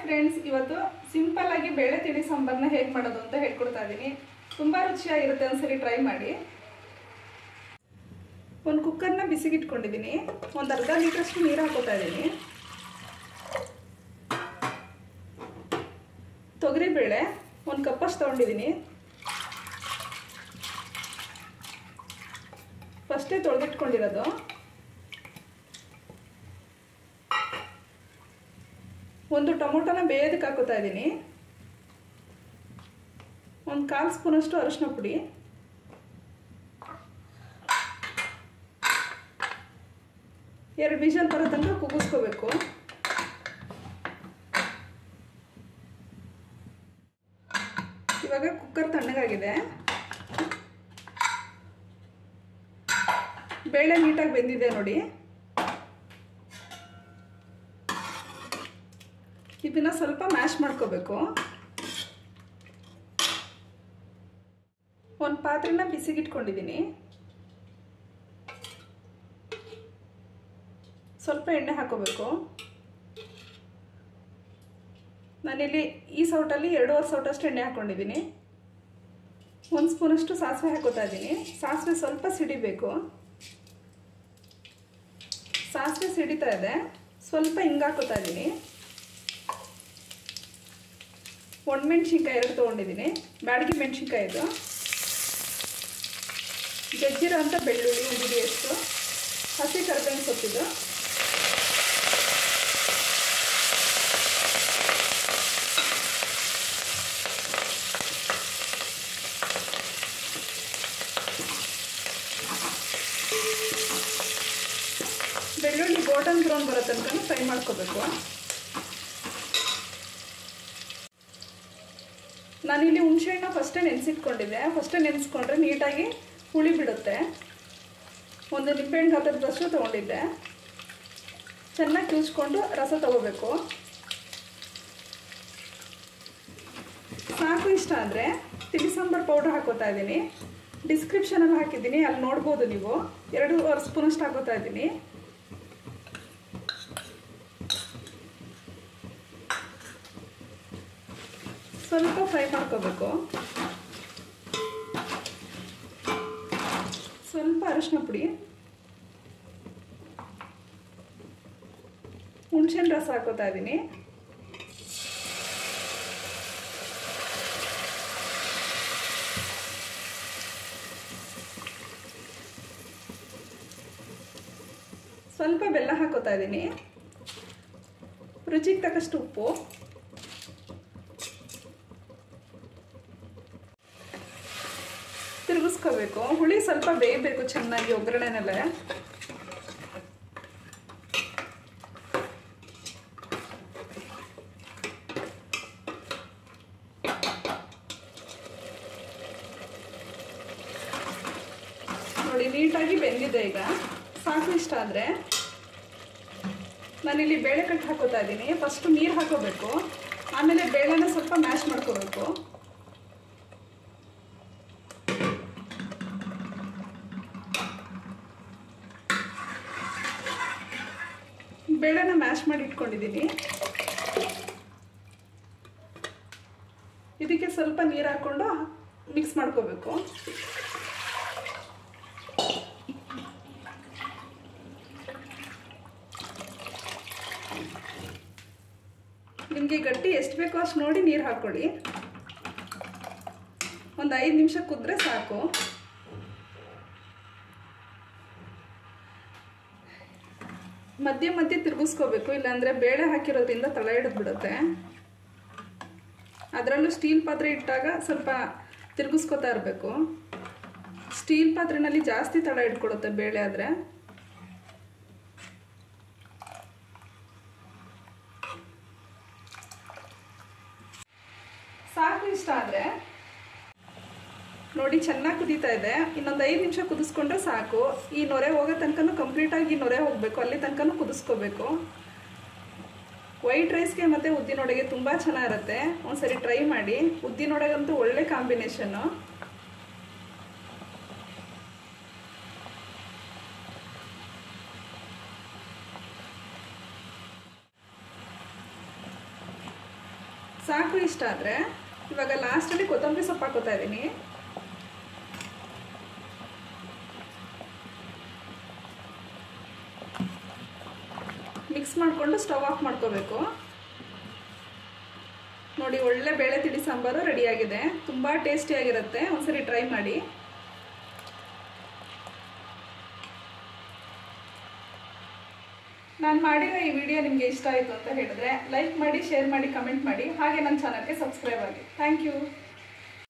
friends ಇವತ್ತು simple ಆಗಿ ಬೇಳೆ ತಿಳಿ ಸಾಂಬಾರ್ನ ಹೇಗೆ ಮಾಡೋದು ಅಂತ ಹೇಳ್ಕೊಡ್ತಾ ಇದ್ದೀನಿ ತುಂಬ ರುಚಿಯಾಗಿರುತ್ತೆ ಒಂದ್ಸರಿ ಟ್ರೈ ಮಾಡಿ ಒಂದು ಕುಕ್ಕರ್ನ ಬಿಸಿಗಿಟ್ಕೊಂಡಿದ್ದೀನಿ ಒಂದು ಅರ್ಧ ಲೀಟ್ರಷ್ಟು ನೀರು ಹಾಕೋತಾ ಇದ್ದೀನಿ ತೊಗರಿಬೇಳೆ ಒಂದು ಕಪ್ಪಷ್ಟು ತೊಗೊಂಡಿದ್ದೀನಿ ಫಸ್ಟೇ ತೊಳೆದಿಟ್ಕೊಂಡಿರೋದು ಒಂದು ಟೊಮೊಟೊನ ಬೇಯೋದಕ್ಕೆ ಹಾಕೋತಾ ಇದ್ದೀನಿ ಒಂದು ಕಾಲು ಸ್ಪೂನಷ್ಟು ಅರಿಶಿನ ಪುಡಿ ಎರಡು ವಿಷಲ್ ಬರೋ ತನಕ ಕುಗ್ಗಿಸ್ಕೋಬೇಕು ಇವಾಗ ಕುಕ್ಕರ್ ತಣ್ಣಗಾಗಿದೆ ಬೇಳೆ ನೀಟಾಗಿ ಬೆಂದಿದೆ ನೋಡಿ ಇದನ್ನ ಸ್ವಲ್ಪ ಮ್ಯಾಶ್ ಮಾಡ್ಕೋಬೇಕು ಒಂದು ಪಾತ್ರೆನ ಬಿಸಿಗಿಟ್ಕೊಂಡಿದ್ದೀನಿ ಸ್ವಲ್ಪ ಎಣ್ಣೆ ಹಾಕೋಬೇಕು ನಾನಿಲ್ಲಿ ಈ ಸೌಟಲ್ಲಿ ಎರಡೂವರೆ ಸೌಟಷ್ಟು ಎಣ್ಣೆ ಹಾಕ್ಕೊಂಡಿದ್ದೀನಿ ಒಂದು ಸ್ಪೂನಷ್ಟು ಸಾಸಿವೆ ಹಾಕೋತಾ ಇದ್ದೀನಿ ಸಾಸಿವೆ ಸ್ವಲ್ಪ ಸಿಡಿಬೇಕು ಸಾಸಿವೆ ಸಿಡಿತಾ ಇದೆ ಸ್ವಲ್ಪ ಹಿಂಗೆ ಹಾಕೋತಾ ಇದ್ದೀನಿ ಒಣಮೆಣ್ಸಿನ್ಕಾಯಿ ಎರಡು ತೊಗೊಂಡಿದ್ದೀನಿ ಬ್ಯಾಡಗಿ ಮೆಣಸಿನ್ಕಾಯಿ ಇದು ಜಜ್ಜಿರೋ ಅಂಥ ಬೆಳ್ಳುಳ್ಳಿ ಉಂಡಿಗೆ ಎಷ್ಟು ಹಸಿ ಕರಿಬೇವಿನ ಸೊಪ್ಪಿದು ಬೆಳ್ಳುಳ್ಳಿ ಗೋಲ್ಡನ್ ಬ್ರೌನ್ ಬರೋ ತನಕ ಫ್ರೈ ಮಾಡ್ಕೋಬೇಕು ನಾನಿಲ್ಲಿ ಹುಣಸೆಹಣ್ಣು ಫಸ್ಟೇ ನೆನೆಸಿಟ್ಕೊಂಡಿದ್ದೆ ಫಸ್ಟೇ ನೆನೆಸ್ಕೊಂಡ್ರೆ ನೀಟಾಗಿ ಹುಳಿ ಬಿಡುತ್ತೆ ಒಂದು ನಿಂಬೆಹಣ್ಣು ಗಾತ್ರದಷ್ಟು ತೊಗೊಂಡಿದ್ದೆ ಚೆನ್ನಾಗಿ ಕಿವುಚ್ಕೊಂಡು ರಸ ತಗೋಬೇಕು ಸಾಕು ಇಷ್ಟ ಅಂದರೆ ತಿಳಿ ಸಾಂಬಾರು ಪೌಡ್ರ್ ಹಾಕೋತಾ ಇದ್ದೀನಿ ಡಿಸ್ಕ್ರಿಪ್ಷನಲ್ಲಿ ಹಾಕಿದ್ದೀನಿ ಅಲ್ಲಿ ನೋಡ್ಬೋದು ನೀವು ಎರಡೂವರೆ ಸ್ಪೂನಷ್ಟು ಹಾಕೋತಾ ಇದ್ದೀನಿ ಸ್ವಲ್ಪ ಫ್ರೈ ಮಾಡ್ಕೋಬೇಕು ಸ್ವಲ್ಪ ಅರಿಶಿನ ಪುಡಿ ಹುಣಸೆಹಣ್ಣು ರಸ ಹಾಕೋತಾ ಇದ್ದೀನಿ ಸ್ವಲ್ಪ ಬೆಲ್ಲ ಹಾಕೋತಾ ಇದ್ದೀನಿ ರುಚಿಗೆ ತಕ್ಕಷ್ಟು ಉಪ್ಪು ತಿರುಗಿಸ್ಕೋಬೇಕು ಹುಳಿ ಸ್ವಲ್ಪ ಬೇಯಬೇಕು ಚೆನ್ನಾಗಿ ಒಗ್ಗರಣೆನಲ್ಲೇ ನೋಡಿ ನೀಟಾಗಿ ಬೆಂದಿದೆ ಈಗ ಸಾಕು ಇಷ್ಟ ಆದರೆ ನಾನಿಲ್ಲಿ ಬೇಳೆ ಕಟ್ಟು ಹಾಕೋತಾ ಇದ್ದೀನಿ ಫಸ್ಟು ನೀರು ಹಾಕೋಬೇಕು ಆಮೇಲೆ ಬೇಳೆನ ಸ್ವಲ್ಪ ಮ್ಯಾಶ್ ಮಾಡ್ಕೋಬೇಕು ಬೇಳೆನ ಮ್ಯಾಶ್ ಮಾಡಿ ಇಟ್ಕೊಂಡಿದ್ದೀನಿ ಇದಕ್ಕೆ ಸ್ವಲ್ಪ ನೀರು ಹಾಕ್ಕೊಂಡು ಮಿಕ್ಸ್ ಮಾಡ್ಕೋಬೇಕು ನಿಮಗೆ ಗಟ್ಟಿ ಎಷ್ಟು ಬೇಕೋ ಅಷ್ಟು ನೋಡಿ ನೀರು ಹಾಕ್ಕೊಳ್ಳಿ ಒಂದು ಐದು ನಿಮಿಷ ಕುದ್ರೆ ಸಾಕು ಮಧ್ಯೆ ಮಧ್ಯೆ ತಿರುಗಿಸ್ಕೋಬೇಕು ಇಲ್ಲಾಂದರೆ ಬೇಳೆ ಹಾಕಿರೋದ್ರಿಂದ ತಳ ಹಿಡಿದು ಬಿಡುತ್ತೆ ಅದರಲ್ಲೂ ಸ್ಟೀಲ್ ಪಾತ್ರೆ ಇಟ್ಟಾಗ ಸ್ವಲ್ಪ ತಿರುಗಿಸ್ಕೋತಾ ಇರಬೇಕು ಸ್ಟೀಲ್ ಪಾತ್ರೆನಲ್ಲಿ ಜಾಸ್ತಿ ತಳ ಹಿಡ್ಕೊಡುತ್ತೆ ಬೇಳೆ ಆದರೆ ಸಾಕು ಇಷ್ಟ ಆದರೆ ನೋಡಿ ಚೆನ್ನಾಗಿ ಕುದೀತಾ ಇದೆ ಇನ್ನೊಂದು ಐದು ನಿಮಿಷ ಕುದಿಸ್ಕೊಂಡ್ರೆ ಸಾಕು ಈ ನೊರೆ ಹೋಗೋ ತನಕ ಕಂಪ್ಲೀಟಾಗಿ ನೊರೆ ಹೋಗಬೇಕು ಅಲ್ಲಿ ತನಕ ಕುದಿಸ್ಕೋಬೇಕು ವೈಟ್ ರೈಸ್ಗೆ ಮತ್ತು ಉದ್ದಿನೊಡೆಗೆ ತುಂಬ ಚೆನ್ನಾಗಿರುತ್ತೆ ಒಂದ್ಸರಿ ಟ್ರೈ ಮಾಡಿ ಉದ್ದಿನೊಡೆಗಂತೂ ಒಳ್ಳೆ ಕಾಂಬಿನೇಷನ್ನು ಸಾಕು ಇಷ್ಟ ಆದರೆ ಇವಾಗ ಲಾಸ್ಟಲ್ಲಿ ಕೊತ್ತಂಬರಿ ಸೊಪ್ಪು ಹಾಕೋತಾ ಇದ್ದೀನಿ ಮಿಕ್ಸ್ ಮಾಡಿಕೊಂಡು ಸ್ಟವ್ ಆಫ್ ಮಾಡ್ಕೋಬೇಕು ನೋಡಿ ಒಳ್ಳೆ ಬೇಳೆ ತಿಳಿ ಸಾಂಬಾರು ರೆಡಿಯಾಗಿದೆ ತುಂಬ ಟೇಸ್ಟಿಯಾಗಿರುತ್ತೆ ಒಂದ್ಸರಿ ಟ್ರೈ ಮಾಡಿ ನಾನು ಮಾಡಿರೋ ಈ ವಿಡಿಯೋ ನಿಮಗೆ ಇಷ್ಟ ಆಯಿತು ಅಂತ ಹೇಳಿದ್ರೆ ಲೈಕ್ ಮಾಡಿ ಶೇರ್ ಮಾಡಿ ಕಮೆಂಟ್ ಮಾಡಿ ಹಾಗೆ ನನ್ನ ಚಾನಲ್ಗೆ ಸಬ್ಸ್ಕ್ರೈಬ್ ಆಗಿ ಥ್ಯಾಂಕ್ ಯು